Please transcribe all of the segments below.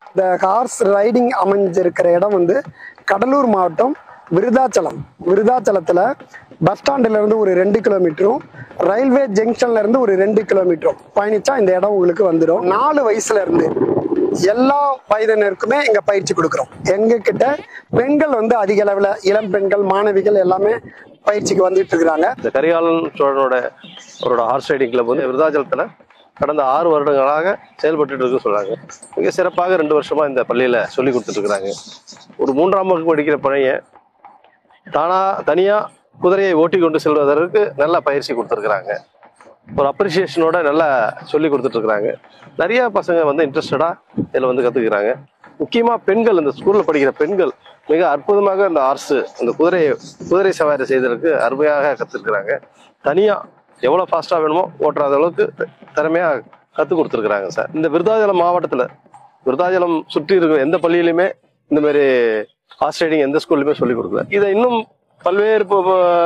இந்த horse riding அமைஞ்சிருக்கிற இடம் வந்து கடலூர் மாவட்டம் விருதாச்சலம் விருதாச்சலத்தில் பஸ் ஸ்டாண்டுல இருந்து ஒரு ரெண்டு கிலோமீட்டரும் ரயில்வே ஜங்ஷன்ல இருந்து ஒரு ரெண்டு கிலோமீட்டரும் பயணிச்சா இந்த இடம் உங்களுக்கு வந்துடும் நாலு வயசுல இருந்து எல்லா வயதினருக்குமே இங்க பயிற்சி கொடுக்குறோம் எங்க கிட்ட பெண்கள் வந்து அதிக அளவில் இளம் பெண்கள் மாணவிகள் எல்லாமே பயிற்சிக்கு வந்துட்டு இருக்கிறாங்க இந்த கரிகாலன் சோழனோட அவரோட ஹார்ஸ் ரைடிங் கிளப் வந்து விருதாச்சலத்தில் கடந்த ஆறு வருடங்களாக செயல்பட்டு இருக்கு சொல்றாங்க மிக சிறப்பாக ரெண்டு வருஷமா இந்த பள்ளியில சொல்லி கொடுத்துட்டு இருக்கிறாங்க ஒரு மூன்றாம் வகுப்பு படிக்கிற பையன் தானா தனியா குதிரையை ஓட்டி கொண்டு செல்வதற்கு நல்ல பயிற்சி கொடுத்துருக்குறாங்க ஒரு அப்ரிசியேஷனோட நல்லா சொல்லி கொடுத்துட்டு இருக்கிறாங்க நிறைய பசங்க வந்து இன்ட்ரெஸ்டடா இதில் வந்து கத்துக்கிறாங்க முக்கியமா பெண்கள் இந்த ஸ்கூல்ல படிக்கிற பெண்கள் மிக அற்புதமாக இந்த ஆர்ஸ் இந்த குதிரை குதிரை சவாரி செய்வதற்கு அருமையாக கத்துருக்குறாங்க தனியா எவ்வளவு ஃபாஸ்டா வேணுமோ ஓட்டுறாத அளவுக்கு திறமையா கத்து கொடுத்துருக்குறாங்க சார் இந்த விருதாச்சலம் மாவட்டத்துல விருதாச்சலம் சுற்றி இருக்கிற எந்த பள்ளியிலுமே இந்த மாதிரி ஹார்ஸ் ரைடிங் எந்த ஸ்கூல்லையுமே சொல்லி கொடுக்கல இதை இன்னும் பல்வேறு ப-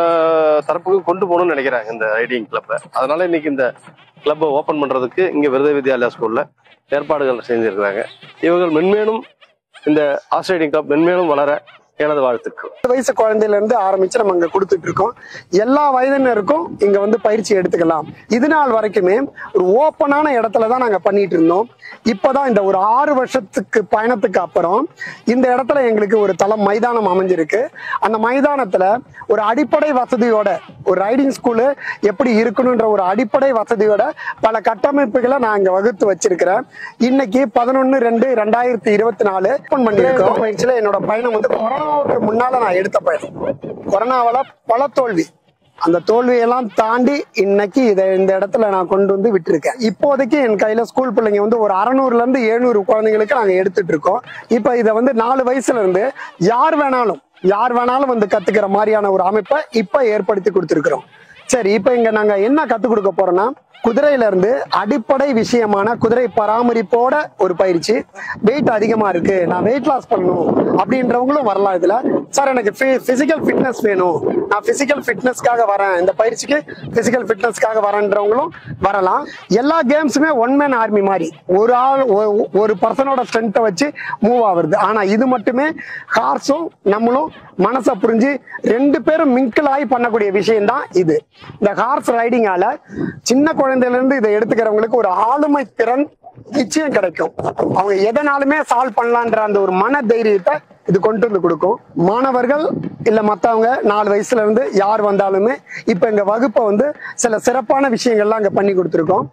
ப- தரப்புக்கு கொண்டு போகணும்னு நினைக்கிறாங்க இந்த ரைடிங் கிளப்பை அதனால இன்னைக்கு இந்த கிளப்பை ஓபன் பண்றதுக்கு இங்க விருத வித்யாலயா ஸ்கூல்ல ஏற்பாடுகள் செஞ்சிருக்கிறாங்க இவர்கள் மென்மேலும் இந்த ஹார்ஸ் ரைடிங் கிளப் மென்மேலும் வளர எனது வாழ்த்துக்கள் பத்து வயசு குழந்தையில இருந்து ஆரம்பிச்சு நம்ம அங்க கொடுத்துட்டு இருக்கோம் எல்லா வயதினருக்கும் இங்க வந்து பயிற்சி எடுத்துக்கலாம் இது நாள் வரைக்குமே ஒரு ஓப்பனான இடத்துல தான் நாங்க பண்ணிட்டு இருந்தோம் இப்பதான் இந்த ஒரு ஆறு வருஷத்துக்கு பயணத்துக்கு அப்புறம் இந்த இடத்துல எங்களுக்கு ஒரு தளம் மைதானம் அமைஞ்சிருக்கு அந்த மைதானத்துல ஒரு அடிப்படை வசதியோட ஒரு ரைடிங் ஸ்கூலு எப்படி இருக்கணுன்ற ஒரு அடிப்படை வசதியோட பல கட்டமைப்புகளை நான் இங்க வகுத்து வச்சிருக்கிறேன் இன்னைக்கு பதினொன்னு ரெண்டு ரெண்டாயிரத்தி இருபத்தி நாலு ஓப்பன் பண்ணியிருக்கோம் பயிற்சியில என்னோட பயணம் வந்து கொரோனாவுக்கு முன்னால நான் எடுத்த பயணம் கொரோனாவால பல தோல்வி அந்த தோல்வியெல்லாம் தாண்டி இன்னைக்கு இதை இந்த இடத்துல நான் கொண்டு வந்து விட்டுருக்கேன் இப்போதைக்கு என் கையில ஸ்கூல் பிள்ளைங்க வந்து ஒரு அறநூறுல இருந்து எழுநூறு குழந்தைங்களுக்கு நாங்க எடுத்துட்டு இருக்கோம் இப்போ இதை வந்து நாலு வயசுல இருந்து யார் வேணாலும் யார் வேணாலும் வந்து கத்துக்கிற மாதிரியான ஒரு அமைப்பை இப்ப ஏற்படுத்தி கொடுத்துருக்குறோம் சரி இப்ப இங்க நாங்க என்ன கத்து கொடுக்க போறோம்னா குதிரையில இருந்து அடிப்படை விஷயமான குதிரை பராமரிப்போட ஒரு பயிற்சி வெயிட் அதிகமா இருக்கு நான் வெயிட் லாஸ் பண்ணணும் அப்படின்றவங்களும் வரலாம் இதுல சார் எனக்கு பிசிக்கல் ஃபிட்னஸ் வேணும் நான் பிசிக்கல் ஃபிட்னஸ்க்காக வரேன் இந்த பயிற்சிக்கு பிசிக்கல் ஃபிட்னஸ்க்காக வரேன்றவங்களும் வரலாம் எல்லா கேம்ஸுமே ஒன் மேன் ஆர்மி மாதிரி ஒரு ஆள் ஒ- ஒரு பர்சனோட ஸ்ட்ரென்த்தை வச்சு மூவ் ஆகுறது ஆனா இது மட்டுமே ஹார்ஸும் நம்மளும் மனசை புரிஞ்சு ரெண்டு பேரும் மிங்கிள் ஆகி பண்ணக்கூடிய விஷயம் தான் இது இந்த ஹார்ஸ் ரைடிங்கால சின்ன குழந்தையில இருந்து இதை எடுத்துக்கிறவங்களுக்கு ஒரு ஆளுமை திறன் நிச்சயம் கிடைக்கும் அவங்க எதனாலுமே சால்வ் பண்ணலான்ற அந்த ஒரு மன தைரியத்தை இது கொண்டு வந்து கொடுக்கும் மாணவர்கள் இல்ல மத்தவங்க நாலு வயசுல இருந்து யார் வந்தாலுமே இப்ப எங்க வகுப்பை வந்து சில சிறப்பான விஷயங்கள்லாம் அங்க பண்ணி கொடுத்துருக்கோம்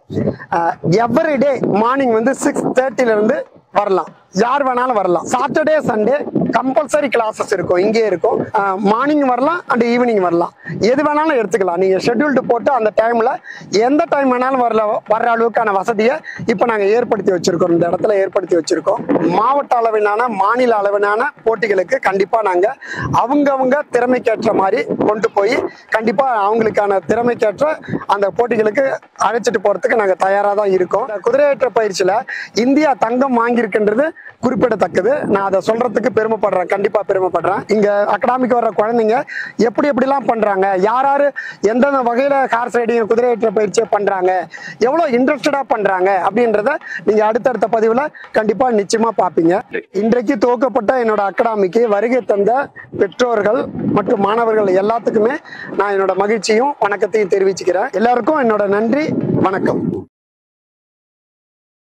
எவ்ரிடே மார்னிங் வந்து சிக்ஸ் தேர்ட்டில இருந்து வரலாம் யார் வேணாலும் வரலாம் சாட்டர்டே சண்டே கம்பல்சரி கிளாஸஸ் இருக்கும் இங்கே இருக்கும் மார்னிங் வரலாம் அண்ட் ஈவினிங் வரலாம் எது வேணாலும் எடுத்துக்கலாம் நீங்க ஷெட்யூல்டு போட்டு அந்த டைம்ல எந்த டைம் வேணாலும் வரல வர்ற அளவுக்கான வசதியை இப்போ நாங்க ஏற்படுத்தி வச்சிருக்கோம் இந்த இடத்துல ஏற்படுத்தி வச்சிருக்கோம் மாவட்ட அளவிலான மாநில அளவிலான போட்டிகளுக்கு கண்டிப்பா நாங்க அவங்கவங்க திறமைக்கேற்ற மாதிரி கொண்டு போய் கண்டிப்பா அவங்களுக்கான திறமைக்கேற்ற அந்த போட்டிகளுக்கு அழைச்சிட்டு போறதுக்கு நாங்க தயாரா தான் இருக்கோம் இந்த குதிரையேற்ற பயிற்சியில இந்தியா தங்கம் வாங்கியிருக்குன்றது குறிப்பிடத்தக்கது நான் அதை சொல்றதுக்கு பெருமைப்படுறேன் கண்டிப்பா பெருமைப்படுறேன் இங்க அகாடமிக்கு வர்ற குழந்தைங்க எப்படி எப்படிலாம் பண்றாங்க யார் யாரு எந்தெந்த வகையில ஹார்ஸ் ரைடிங் குதிரையேற்ற பயிற்சியை பண்றாங்க எவ்வளவு இன்ட்ரெஸ்டடா பண்றாங்க அப்படின்றத நீங்க அடுத்தடுத்த பதிவுல கண்டிப்பா நிச்சயமா பாப்பீங்க இன்றைக்கு துவக்கப்பட்ட என்னோட அகாடமிக்கு வருகை தந்த பெற்றோர்கள் மற்றும் மாணவர்கள் எல்லாத்துக்குமே நான் என்னோட மகிழ்ச்சியும் வணக்கத்தையும் தெரிவிச்சுக்கிறேன் எல்லாருக்கும் என்னோட நன்றி வணக்கம்